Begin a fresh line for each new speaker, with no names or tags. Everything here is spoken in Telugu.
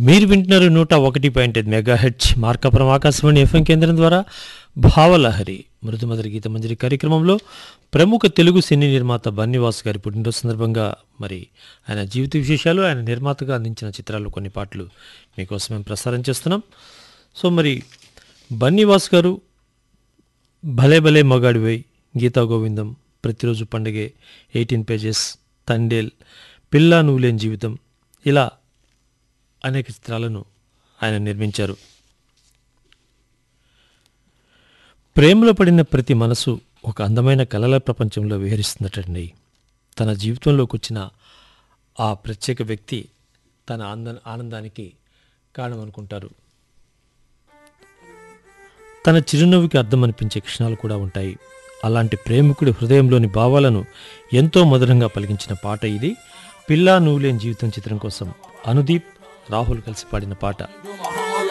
మీరు వింటున్నారు నూట ఒకటి పాయింట్ ఐదు megahertz Markapuram Akashvani FM కేంద్రం ద్వారా భావలహరి మృదుమధుర గీత మంజరి కార్యక్రమంలో ప్రముఖ తెలుగు సినీ నిర్మాత బన్నీవాస్ గారి పుట్టినరోజు సందర్భంగా మరి ఆయన జీవిత విశేషాలు ఆయన నిర్మాతగా అందించిన చిత్రాలు కొన్ని పాటలు మీకోసం మేము ప్రసారం చేస్తున్నాం సో మరి బన్నీవాస్ గారు భలే భలే మగాడివై గీతా గోవిందం ప్రతిరోజు పండగే ఎయిటీన్ పేజెస్ తండేల్ పిల్లా నువ్వులేని జీవితం ఇలా అనేక చిత్రాలను ఆయన నిర్మించారు ప్రేమలో పడిన ప్రతి మనసు ఒక అందమైన కలల ప్రపంచంలో విహరిస్తున్నట్టండి తన జీవితంలోకి వచ్చిన ఆ ప్రత్యేక వ్యక్తి తన ఆనంద ఆనందానికి కారణమనుకుంటారు తన చిరునవ్వుకి అర్థం అనిపించే క్షణాలు కూడా ఉంటాయి అలాంటి ప్రేమికుడి హృదయంలోని భావాలను ఎంతో మధురంగా పలికించిన పాట ఇది పిల్లా నువ్వులేని జీవితం చిత్రం కోసం అనుదీప్ రాహుల్ కలిసి పాడిన పాట